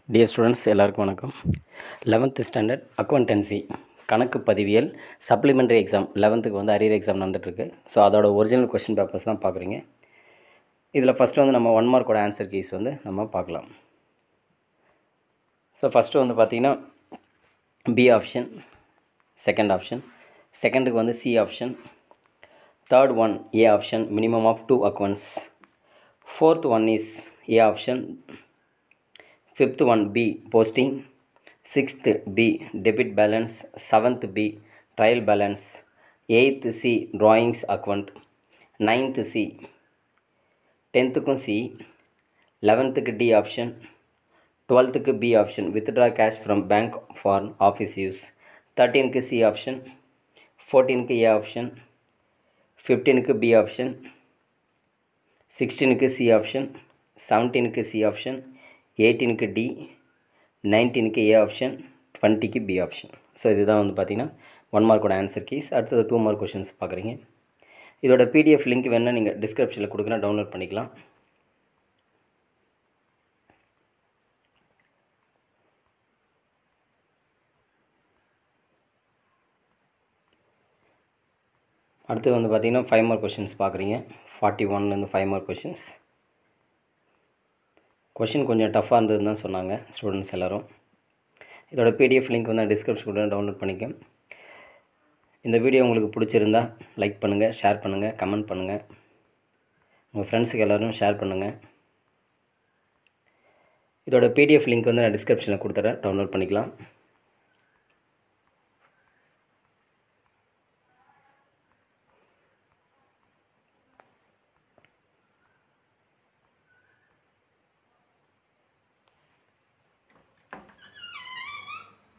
dear students எல்லாருக்கும் வணக்கம் eleventh standard accountancy கணக்கு பதிவியல் சப்ளிமெண்ட்ரி எக்ஸாம் லெவன்த்துக்கு வந்து அரியர் எக்ஸாம் நடந்துகிட்ருக்கு ஸோ அதோட ஒரிஜினல் கொஷின் பேப்பர்ஸ் தான் பார்க்குறீங்க இதில் ஃபஸ்ட்டு வந்து நம்ம ஒன் மார்க்கோட ஆன்சர் கீஸ் வந்து நம்ம பார்க்கலாம் ஸோ ஃபஸ்ட்டு வந்து பார்த்திங்கன்னா பி ஆப்ஷன் செகண்ட் ஆப்ஷன் செகண்டுக்கு வந்து C option third one A option minimum of two accounts fourth one is A option fifth one B posting sixth B debit balance seventh B trial balance eighth C drawings account ninth C டென்த்துக்கும் C லெவன்த்துக்கு D option டுவெல்த்துக்கு B option withdraw cash from bank for office use தேர்ட்டீனுக்கு C option ஃபோர்டீனுக்கு A option ஃபிஃப்டீனுக்கு B option சிக்ஸ்டீனுக்கு C option செவன்டீனுக்கு C option எயிட்டீனுக்கு D நைன்டீனுக்கு ஏ option டுவெண்ட்டிக்கு பி ஆப்ஷன் ஸோ இதுதான் வந்து பார்த்திங்கன்னா ஒன் மார்க்கோட ஆன்சர் கீஸ் அடுத்தது டூ மார்க் கொஷின்ஸ் பார்க்குறீங்க இதோட பிடிஎஃப் லிங்க் வேணால் நீங்கள் டிஸ்கிரிப்ஷனில் கொடுக்குறேன் டவுன்லோட் பண்ணிக்கலாம் அடுத்து வந்து பார்த்திங்கன்னா ஃபைவ் மார்க் கொஷின்ஸ் பார்க்குறீங்க ஃபார்ட்டி ஒன்லேருந்து ஃபைவ் மார்க் கொஷின்ஸ் கொஷின் கொஞ்சம் டஃப்பாக இருந்ததுன்னு தான் சொன்னாங்க ஸ்டூடெண்ட்ஸ் எல்லோரும் இதோட பிடிஎஃப் லிங்க் வந்து டிஸ்கிரிப்ஷன் கூட டவுன்லோட் பண்ணிக்க இந்த வீடியோ உங்களுக்கு பிடிச்சிருந்தா லைக் பண்ணுங்கள் ஷேர் பண்ணுங்கள் கமெண்ட் பண்ணுங்கள் உங்கள் ஃப்ரெண்ட்ஸுக்கு எல்லோரும் ஷேர் பண்ணுங்கள் இதோட பிடிஎஃப் லிங்க் வந்து நான் டிஸ்கிரிப்ஷனில் கொடுத்துட்றேன் டவுன்லோட் பண்ணிக்கலாம்